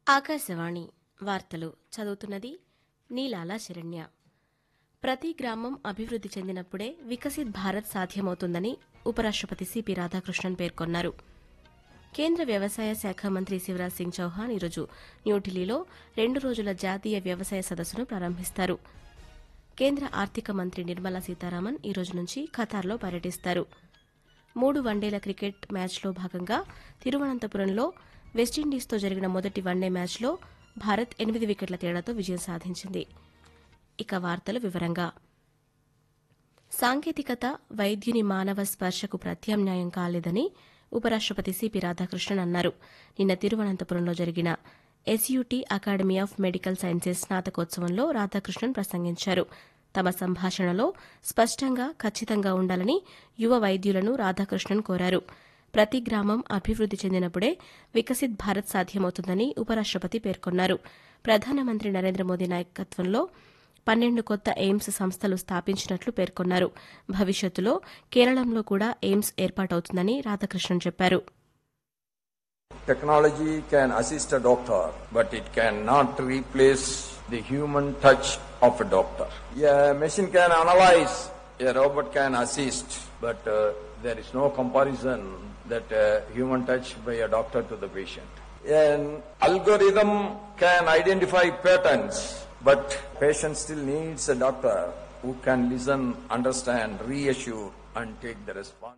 ఆకాశవాణి వార్తలు చదువుతున్నది నీలాల శరణ్య ప్రతి గ్రామం అభివృద్ది చెందినప్పుడే వికసిత్ భారత్ సాధ్యమవుతుందని ఉపరాష్టపతి సిపి రాధాకృష్ణన్ పేర్కొన్నారు కేంద్ర వ్యవసాయ శాఖ మంత్రి శివరాజ్ సింగ్ చౌహాన్ ఈరోజు న్యూఢిల్లీలో రెండు రోజుల జాతీయ వ్యవసాయ సదస్సును ప్రారంభిస్తారు కేంద్ర ఆర్థిక మంత్రి నిర్మలా సీతారామన్ ఈ రోజు నుంచి ఖతార్లో పర్యటిస్తారు మూడు వన్డేల క్రికెట్ మ్యాచ్లో భాగంగా తిరువనంతపురంలో వెస్టిండీస్తో జరిగిన మొదటి వన్డే మ్యాచ్లో భారత్ ఎనిమిది వికెట్ల తేడాతో విజయం సాధించింది ఇక వార్తలు వివరంగా సాంకేతికత వైద్యుని మానవ స్పర్శకు ప్రత్యామ్నాయం కాలేదని ఉపరాష్టపతి సిపి రాధాకృష్ణన్ అన్నారు నిన్న తిరువనంతపురంలో జరిగిన SUT academy of medical sciences స్నాతకోత్సవంలో రాధాకృష్ణన్ ప్రసంగించారు తమ సంభాషణలో స్పష్టంగా ఖచ్చితంగా ఉండాలని యువ వైద్యులను రాధాకృష్ణన్ కోరారు ప్రతి గ్రామం అభివృద్ది చెందినప్పుడే వికసిత్ భారత్ సాధ్యమవుతుందని ఉపరాష్టపతి పేర్కొన్నారు ప్రధానమంత్రి నరేంద్ర మోదీ నాయకత్వంలో పన్నెండు కొత్త ఎయిమ్స్ సంస్థలు స్థాపించినట్లు పేర్కొన్నారు భవిష్యత్తులో కేరళంలో కూడా ఎయిమ్స్ ఏర్పాటవుతుందని రాధాకృష్ణన్ చెప్పారు Technology can assist a doctor, but it cannot replace the human touch of a doctor. A machine can analyze, a robot can assist, but uh, there is no comparison that uh, human touch by a doctor to the patient. An algorithm can identify patterns, but patient still needs a doctor who can listen, understand, reassure, and take the response.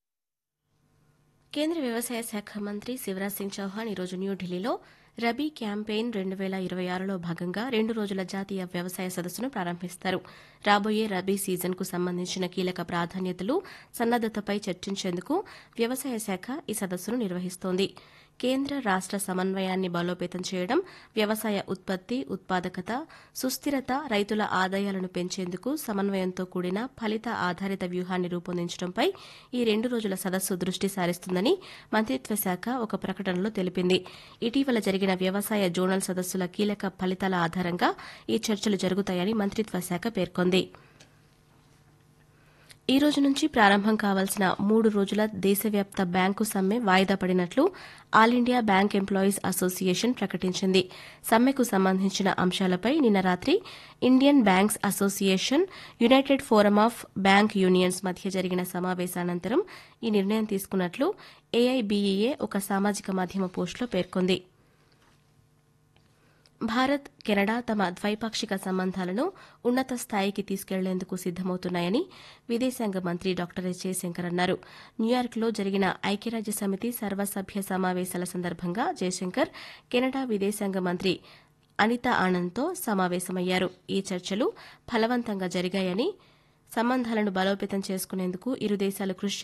కేంద్ర వ్యవసాయ శాఖ మంత్రి శివరాజ్ సింగ్ చౌహాన్ ఈరోజు న్యూఢిల్లీలో rabi campaign రెండు వేల ఇరవై ఆరులో భాగంగా రెండు రోజుల జాతీయ వ్యవసాయ సదస్సును ప్రారంభిస్తారు రాబోయే రబీ సీజన్కు సంబంధించిన కీలక ప్రాధాన్యతలు సన్నద్దతపై చర్చించేందుకు వ్యవసాయ శాఖ ఈ సదస్సును నిర్వహిస్తోంది కేంద్ర రాష్ట సమన్వయాన్ని బలోపేతం చేయడం వ్యవసాయ ఉత్పత్తి ఉత్పాదకత సుస్థిరత రైతుల ఆదాయాలను పెంచేందుకు సమన్వయంతో కూడిన ఫలిత ఆధారిత వ్యూహాన్ని రూపొందించడంపై ఈ రెండు రోజుల సదస్సు దృష్టి సారిస్తుందని మంత్రిత్వ శాఖ ఒక ప్రకటనలో తెలిపింది ఇటీవల జరిగిన వ్యవసాయ జోనల్ సదస్సుల కీలక ఫలితాల ఆధారంగా ఈ చర్చలు జరుగుతాయని మంత్రిత్వ శాఖ పేర్కొంది ఈ రోజు నుంచి ప్రారంభం కావాల్సిన మూడు రోజుల దేశవ్యాప్త బ్యాంకు సమ్మె వాయిదా పడినట్లు all India bank employees association ప్రకటించింది సమ్మెకు సంబంధించిన అంశాలపై నిన్న రాత్రి Indian banks association united forum of bank unions మధ్య జరిగిన సమావేశానంతరం ఈ నిర్ణయం తీసుకున్నట్లు ఏఐబీఈఏ ఒక సామాజిక మాధ్యమ పోస్టులో పేర్కొంది భారత్ కెనడా తమ ద్వైపాక్షిక సంబంధాలను ఉన్నత స్థాయికి తీసుకెళ్లేందుకు సిద్దమవుతున్నాయని విదేశాంగ మంత్రి డాక్టర్ ఎస్ జయశంకర్ అన్నారు న్యూయార్క్లో జరిగిన ఐక్యరాజ్య సమితి సర్వసభ్య సమావేశాల సందర్భంగా జయశంకర్ కెనడా విదేశాంగ మంత్రి అనితా ఆనంద్తో సమావేశమయ్యారు ఈ చర్చలు ఫలవంతంగా జరిగాయని సంబంధాలను బలోపేతం చేసుకునేందుకు ఇరు దేశాలు కృషి